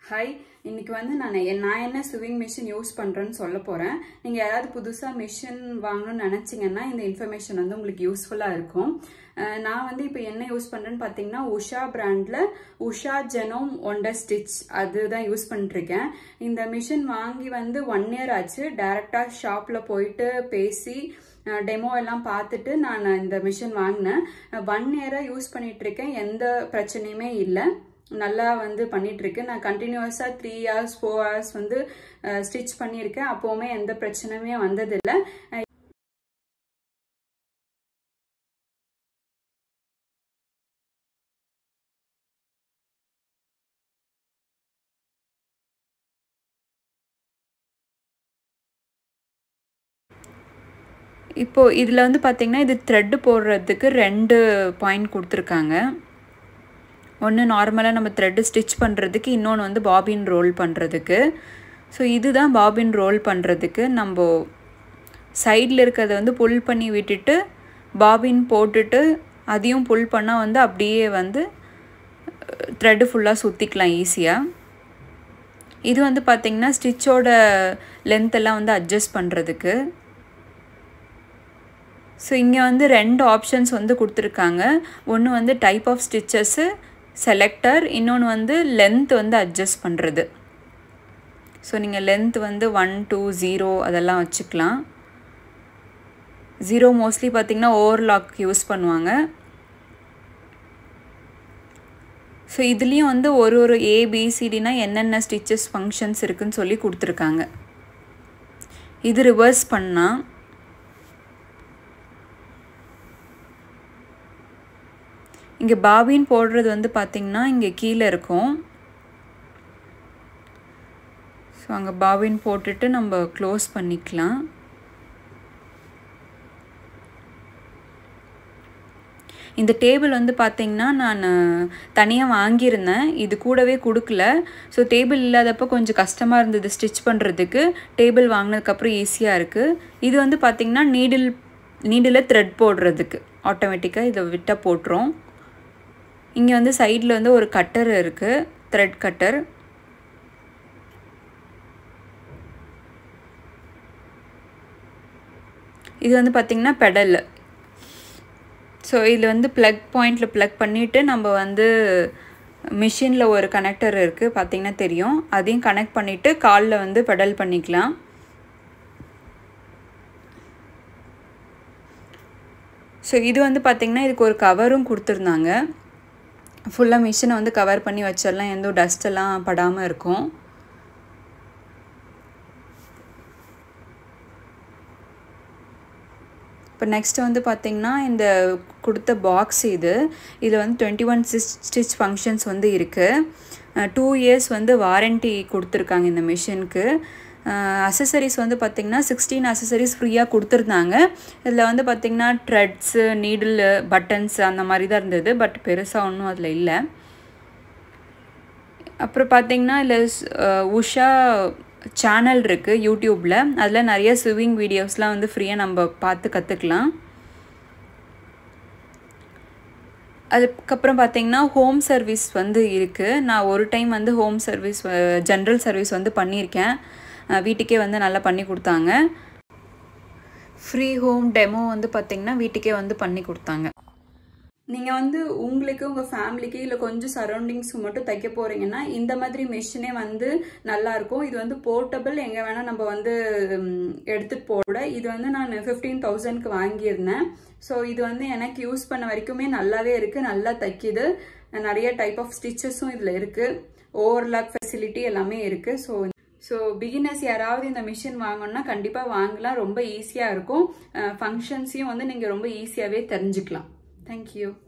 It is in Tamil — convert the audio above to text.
ஹாய் இன்னைக்கு வந்து நான் என்- நான் என்ன ஸ்விங் மிஷின் யூஸ் பண்ணுறேன்னு சொல்ல போகிறேன் நீங்கள் யாராவது புதுசாக மிஷின் வாங்கணும்னு நினச்சிங்கன்னா இந்த இன்ஃபர்மேஷன் வந்து உங்களுக்கு யூஸ்ஃபுல்லாக இருக்கும் அஹ் நான் வந்து இப்போ என்ன யூஸ் பண்ணுறேன்னு பார்த்தீங்கன்னா உஷா பிராண்டில் உஷா ஜெனோம் ஒண்டர் ஸ்டிச் அதுதான் யூஸ் பண்ணிட்டுருக்கேன் இந்த மிஷின் வாங்கி வந்து ஒன் இயர் ஆச்சு டேரெக்டாக ஷாப்பில் போயிட்டு பேசி டெமோ எல்லாம் பார்த்துட்டு நான் இந்த மிஷின் வாங்கினேன் ஒன் இயராக யூஸ் பண்ணிட்டு இருக்கேன் எந்த பிரச்சனையுமே இல்லை நல்லா வந்து பண்ணிட்டு இருக்கேன் நான் கண்டினியூஸாக த்ரீ ஹவர்ஸ் ஃபோர் ஹவர்ஸ் வந்து ஸ்டிச் பண்ணியிருக்கேன் அப்போவுமே எந்த பிரச்சனையுமே வந்ததில்லை இப்போது இதில் வந்து பார்த்திங்கன்னா இது த்ரெட்டு போடுறதுக்கு ரெண்டு பாயிண்ட் கொடுத்துருக்காங்க ஒன்று நார்மலாக நம்ம த்ரெட்டு ஸ்டிச் பண்ணுறதுக்கு இன்னொன்று வந்து பாபின் ரோல் பண்ணுறதுக்கு ஸோ இதுதான் பாபின் ரோல் பண்ணுறதுக்கு நம்ம சைடில் இருக்கிறத வந்து புல் பண்ணி விட்டுட்டு பாபின் போட்டுட்டு அதையும் புல் பண்ணால் வந்து அப்படியே வந்து த்ரெட்டு ஃபுல்லாக சுற்றிக்கலாம் ஈஸியாக இது வந்து பார்த்திங்கன்னா ஸ்டிச்சோட லென்த்தெல்லாம் வந்து அட்ஜஸ்ட் பண்ணுறதுக்கு ஸோ இங்கே வந்து ரெண்டு ஆப்ஷன்ஸ் வந்து கொடுத்துருக்காங்க ஒன்று வந்து டைப் ஆஃப் ஸ்டிச்சஸ்ஸு செலக்டர் இன்னொன்று வந்து லென்த் வந்து அட்ஜஸ்ட் பண்ணுறது ஸோ நீங்கள் லென்த் வந்து ஒன் டூ ஜீரோ அதெல்லாம் வச்சுக்கலாம் ஜீரோ மோஸ்ட்லி பார்த்திங்கன்னா ஓவர்லாக் யூஸ் பண்ணுவாங்க ஸோ இதுலேயும் வந்து ஒரு ஒரு ஏபிசிடினா என்னென்ன ஸ்டிச்சஸ் ஃபங்க்ஷன்ஸ் இருக்குன்னு சொல்லி கொடுத்துருக்காங்க இது ரிவர்ஸ் பண்ணால் இங்கே பாபின் போடுறது வந்து பார்த்திங்கன்னா இங்கே கீழே இருக்கும் ஸோ அங்கே பாபின் போட்டுட்டு நம்ம க்ளோஸ் பண்ணிக்கலாம் இந்த டேபிள் வந்து பார்த்திங்கன்னா நான் தனியாக வாங்கியிருந்தேன் இது கூடவே கொடுக்கல ஸோ டேபிள் இல்லாதப்போ கொஞ்சம் கஷ்டமாக இருந்தது ஸ்டிச் பண்ணுறதுக்கு டேபிள் வாங்கினதுக்கப்புறம் ஈஸியாக இருக்குது இது வந்து பார்த்திங்கன்னா நீடில் நீடில் த்ரெட் போடுறதுக்கு ஆட்டோமேட்டிக்காக இதை விட்டால் போட்டுரும் இங்கே வந்து சைடில் வந்து ஒரு கட்டர் இருக்குது த்ரெட் கட்டர் இது வந்து பார்த்திங்கன்னா பெடல் ஸோ இதில் வந்து ப்ளக் பாயிண்டில் ப்ளக் பண்ணிவிட்டு நம்ம வந்து மிஷினில் ஒரு கனெக்டர் இருக்குது பார்த்திங்கன்னா தெரியும் அதையும் கனெக்ட் பண்ணிவிட்டு காலில் வந்து பெடல் பண்ணிக்கலாம் ஸோ இது வந்து பார்த்திங்கன்னா இதுக்கு ஒரு கவரும் கொடுத்துருந்தாங்க ஃபுல்லாக மிஷினை வந்து கவர் பண்ணி வச்சிடலாம் எந்த டஸ்ட்டெல்லாம் படாமல் இருக்கும் இப்போ நெக்ஸ்ட் வந்து பார்த்திங்கன்னா இந்த கொடுத்த பாக்ஸ் இது இதில் வந்து twenty one stitch stitch functions வந்து இருக்குது டூ இயர்ஸ் வந்து வாரண்ட்டி கொடுத்துருக்காங்க இந்த மிஷினுக்கு அசசரிஸ் வந்து பார்த்திங்கன்னா சிக்ஸ்டீன் அசசரிஸ் ஃப்ரீயாக கொடுத்துருந்தாங்க இதில் வந்து பார்த்திங்கன்னா ட்ரெட்ஸு நீடில் பட்டன்ஸ் அந்த மாதிரி தான் இருந்தது பட் பெருசாக ஒன்றும் அதில் இல்லை அப்புறம் பார்த்திங்கன்னா இல்லை உஷா சேனல் இருக்குது யூடியூப்பில் அதில் நிறைய ஸ்விவிங் வீடியோஸ்லாம் வந்து ஃப்ரீயாக நம்ம பார்த்து கற்றுக்கலாம் அதுக்கப்புறம் பார்த்திங்கன்னா ஹோம் சர்வீஸ் வந்து இருக்குது நான் ஒரு டைம் வந்து ஹோம் சர்வீஸ் ஜென்ரல் சர்வீஸ் வந்து பண்ணியிருக்கேன் வீட்டுக்கே வந்து நல்லா பண்ணி கொடுத்தாங்க ஃப்ரீ ஹோம் டெமோ வந்து பார்த்திங்கன்னா வீட்டுக்கே வந்து பண்ணி கொடுத்தாங்க நீங்கள் வந்து உங்களுக்கு உங்கள் ஃபேமிலிக்கு இல்லை கொஞ்சம் சரௌண்டிங்ஸ்க்கு மட்டும் தைக்க போகிறீங்கன்னா இந்த மாதிரி மிஷினே வந்து நல்லாயிருக்கும் இது வந்து போர்ட்டபிள் எங்கே வேணால் நம்ம வந்து எடுத்துகிட்டு போட இது வந்து நான் ஃபிஃப்டீன் தௌசண்ட்க்கு வாங்கியிருந்தேன் ஸோ இது வந்து எனக்கு யூஸ் பண்ண வரைக்குமே நல்லாவே இருக்குது நல்லா தைக்குது நிறைய டைப் ஆஃப் ஸ்டிச்சஸும் இதில் இருக்குது ஓவர்லாக் ஃபெசிலிட்டி எல்லாமே இருக்குது ஸோ ஸோ பிகினர்ஸ் யாராவது இந்த மிஷின் வாங்கணும்னா கண்டிப்பாக வாங்கலாம் ரொம்ப ஈஸியாக இருக்கும் ஃபங்க்ஷன்ஸையும் வந்து நீங்கள் ரொம்ப ஈஸியாகவே தெரிஞ்சுக்கலாம் தேங்க்யூ